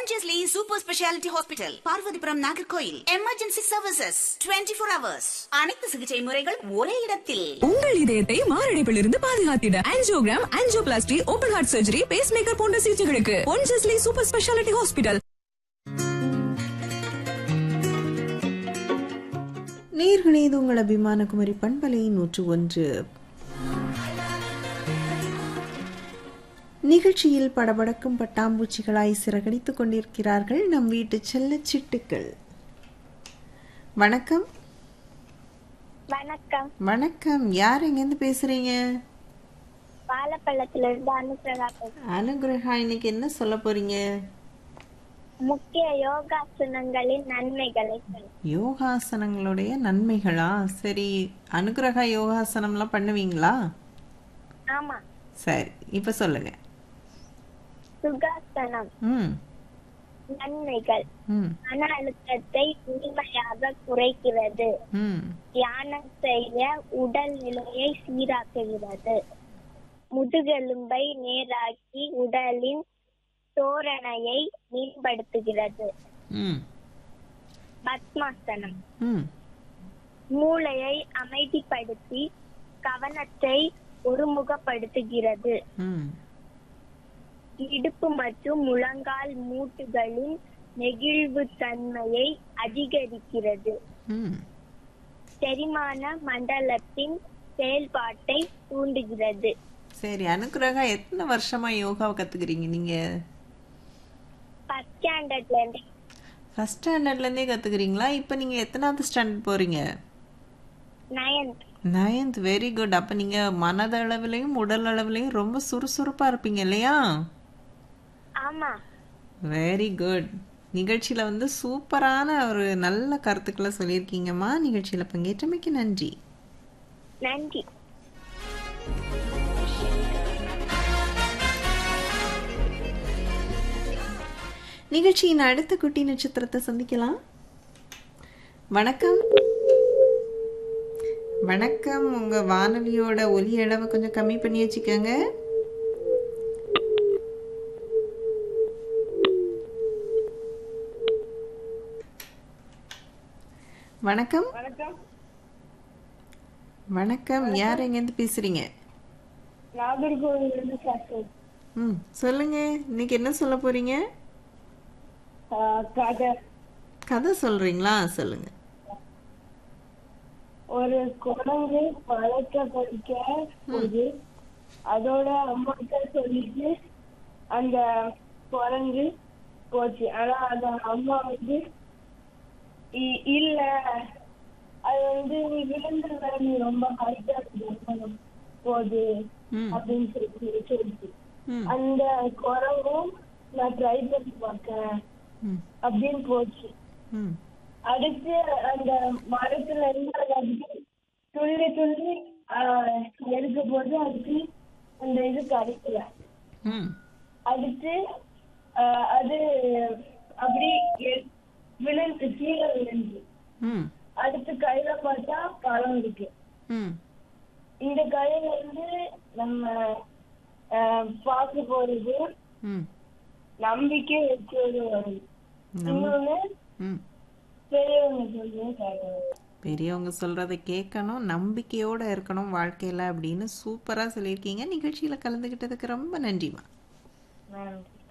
Pondicherry Super Speciality Hospital, Parvathipuram Nagercoil emergency services 24 four hours அனைத்து சிகிச்சை முறைகள் ஒரே இடத்தில் உங்கள் இதயத்தை மாரடைப்பிலிருந்து பாதுகாத்திட angiogram angioplasty open heart surgery pacemaker போன்ற சிகிச்சைகளுக்கு பொன்ஜஸ்லி சூப்பர் ஸ்பெஷாலிட்டி ஹாஸ்பிட்டல் நேர்களே இது உங்கள் அபிமான குமரி பண்பலை நூற்று ஒன்று நிகழ்ச்சியில் படபடக்கும் பட்டாம்பூச்சிகளாய் சிறகடித்துக் கொண்டிருக்கிறார்கள் நம் வீட்டு செல்ல சிட்டுக்கள் வணக்கம் வணக்கம் வணக்கம் யார் எங்கேருந்து பேசுறீங்க வாழைப்பழத்துல இருந்து அனுப்பிரகா பேசுறேன். அனுகிரகா இன்னைக்கு என்ன சொல்ல போறீங்க முக்கிய யோகாசனங்களின் நன்மைகளை சொல்லு யோகாசனங்களுடைய நன்மைகளா சரி அனுகிரகா யோகாசனம்லாம் பண்ணுவீங்களா ஆமா சரி இப்ப சொல்லுங்க சுகாசனம் ம் நன்மைகள் ம் மன அழுத்தத்தை முழுமையாக குறைக்கிறது ம் தியானம் செய்ய உடல் நிலையை சீராக்குகிறது முதுகெலும்பை நேராக்கி உடலின் தோரணையை மேம்படுத்துகிறது ம் பத்மாசனம் ம் மூளையை அமைதிப்படுத்தி கவனத்தை ஒருமுகப்படுத்துகிறது ம் இடுப்பு மற்றும் முழங்கால் மூட்டுகளின் நெகிழ்வு தன்மையை அதிகரிக்கிறது ம் செரிமான மண்டலத்தின் செயல்பாட்டை தூண்டுகிறது சரி அனுகிரகா எத்தனை வருஷமா யோகாவை கத்துக்கிறீங்க நீங்க ஃபர்ஸ்ட் ஸ்டாண்டர்ட்ல இருந்து ஃபர்ஸ்ட் ஸ்டாண்டர்ட்ல இருந்தே கத்துக்கிறீங்களா இப்போ நீங்க எத்தனாவது ஸ்டாண்டர்ட் போறீங்க நயன்த் நயன்த் வெரி குட் அப்ப நீங்க மனதளவிலையும் உடல் அளவிலையும் ரொம்ப சுறுசுறுப்பா இருப்பீங்க இல்லையா ஆமா வெரி குட் நிகழ்ச்சியில வந்து சூப்பரான ஒரு நல்ல கருத்துக்களை சொல்லியிருக்கீங்கம்மா நிகழ்ச்சியில பங்கேற்றமைக்கு நன்றி நன்றி நிகழ்ச்சியின் அடுத்த குட்டி நட்சத்திரத்தை சந்திக்கலாம் வணக்கம் வணக்கம் உங்க வானொலியோட ஒலி அளவை கொஞ்சம் கம்மி பண்ணி வச்சுக்கோங்க வணக்கம் வணக்கம் யார் எங்கேருந்து பேசுறீங்க நாகர்கோவிலிருந்து பேசுறேன் ம் சொல்லுங்க இன்னைக்கு என்ன சொல்ல போறீங்க கதை கதை சொல்றீங்களா சொல்லுங்க ஒரு குழந்தை பழக்க படிக்க போது அதோட அம்மாட்ட சொல்லிட்டு அந்த குரங்கு போச்சு ஆனா அந்த அம்மா வந்து இ- இல்ல அது வந்து நீ விழுந்துருவ நீ ரொம்ப ஹைட்டா போகுது ம் அப்படின்னு சொல்லி சொல்லிச்சு ம் அந்த குரங்கும் நான் ட்ரை பண்ணி பார்க்கறேன் ம் அப்படின்னு போச்சு ம் அடுத்து அந்த மரத்துல இருந்து அது அப்படியே துள்ளி துள்ளி ஆஹ், எடுக்க போது அதுக்கு அந்த இது கிடைக்கல ம் அடுத்து ஆஹ், அது அப்படி எ- விழுந்து கீழே விழுந்து ம் அடுத்து கையில பார்த்தா பழம் இருக்கு ம் இந்த கையில இருந்து நம்ம ஆஹ், பார்க்க போறது ம் நம்பிக்கை வச்சது வரும் நம்ம இன்னொன்னு ம் பெரியவங்க சொல்றது கேட்கணும் பெரியவங்க சொல்றதை கேட்கணும் நம்பிக்கையோட இருக்கணும் வாழ்க்கையில அப்படின்னு சூப்பரா சொல்லியிருக்கீங்க நிகழ்ச்சியில கலந்துக்கிட்டதுக்கு ரொம்ப நன்றிமா நன்றி